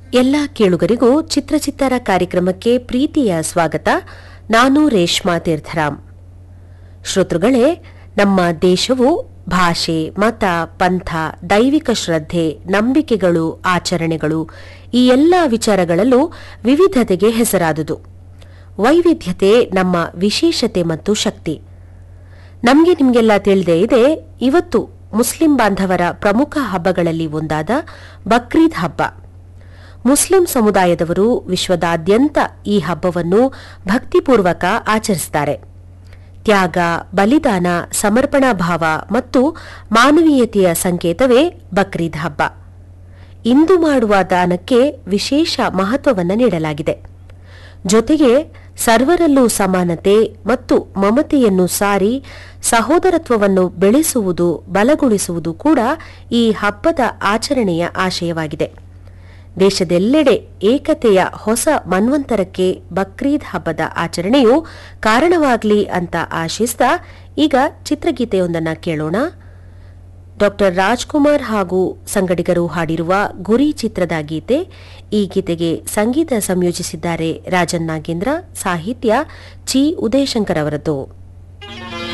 ಎಲ್ಲ ಕೇಳುಗರಿಗೂ ಚಿತ್ರಚಿತ್ತಾರ ಕಾರ್ಯಕ್ರಮಕ್ಕೆ ಪ್ರೀತಿಯ ಸ್ವಾಗತ ನಾನು ರೇಷ್ಮಾ ತೀರ್ಥರಾಮ್ ಶ್ರೋತೃಗಳೇ ನಮ್ಮ ದೇಶವು ಭಾಷೆ ಮತ ಪಂಥ ದೈವಿಕ ಶ್ರದ್ಧೆ ನಂಬಿಕೆಗಳು ಆಚರಣೆಗಳು ಈ ಎಲ್ಲ ವಿಚಾರಗಳಲ್ಲೂ ವಿವಿಧತೆಗೆ ಹೆಸರಾದುದು ವೈವಿಧ್ಯತೆ ನಮ್ಮ ವಿಶೇಷತೆ ಮತ್ತು ಶಕ್ತಿ ನಮಗೆ ನಿಮಗೆಲ್ಲ ತಿಳಿದೇ ಇದೆ ಇವತ್ತು ಮುಸ್ಲಿಂ ಬಾಂಧವರ ಪ್ರಮುಖ ಹಬ್ಬಗಳಲ್ಲಿ ಒಂದಾದ ಬಕ್ರೀದ್ ಹಬ್ಬ ಮುಸ್ಲಿಂ ಸಮುದಾಯದವರು ವಿಶ್ವದಾದ್ಯಂತ ಈ ಹಬ್ಬವನ್ನು ಭಕ್ತಿಪೂರ್ವಕ ಆಚರಿಸುತ್ತಾರೆ ತ್ಯಾಗ ಬಲಿದಾನ ಸಮರ್ಪಣಾ ಭಾವ ಮತ್ತು ಮಾನವೀಯತೆಯ ಸಂಕೇತವೇ ಬಕ್ರೀದ್ ಹಬ್ಬ ಇಂದು ಮಾಡುವ ದಾನಕ್ಕೆ ವಿಶೇಷ ಮಹತ್ವವನ್ನು ನೀಡಲಾಗಿದೆ ಜೊತೆಗೆ ಸರ್ವರಲ್ಲೂ ಸಮಾನತೆ ಮತ್ತು ಮಮತೆಯನ್ನು ಸಾರಿ ಸಹೋದರತ್ವವನ್ನು ಬೆಳೆಸುವುದು ಬಲಗೊಳಿಸುವುದು ಕೂಡ ಈ ಹಬ್ಬದ ಆಚರಣೆಯ ಆಶಯವಾಗಿದೆ ದೇಶದೆಲ್ಲೆಡೆ ಏಕತೆಯ ಹೊಸ ಮನ್ವಂತರಕ್ಕೆ ಬಕ್ರೀದ್ ಹಬ್ಬದ ಆಚರಣೆಯು ಕಾರಣವಾಗಲಿ ಅಂತ ಆಶಿಸ್ತಾ ಈಗ ಚಿತ್ರಗೀತೆಯೊಂದನ್ನು ಕೇಳೋಣ ಡಾಕ್ಟರ್ ರಾಜ್ಕುಮಾರ್ ಹಾಗೂ ಸಂಗಡಿಗರು ಹಾಡಿರುವ ಗುರಿ ಚಿತ್ರದ ಗೀತೆ ಈ ಗೀತೆಗೆ ಸಂಗೀತ ಸಂಯೋಜಿಸಿದ್ದಾರೆ ರಾಜನ್ ನಾಗೇಂದ್ರ ಸಾಹಿತ್ಯ ಚಿ ಉದಯಶಂಕರ್ ಅವರದ್ದು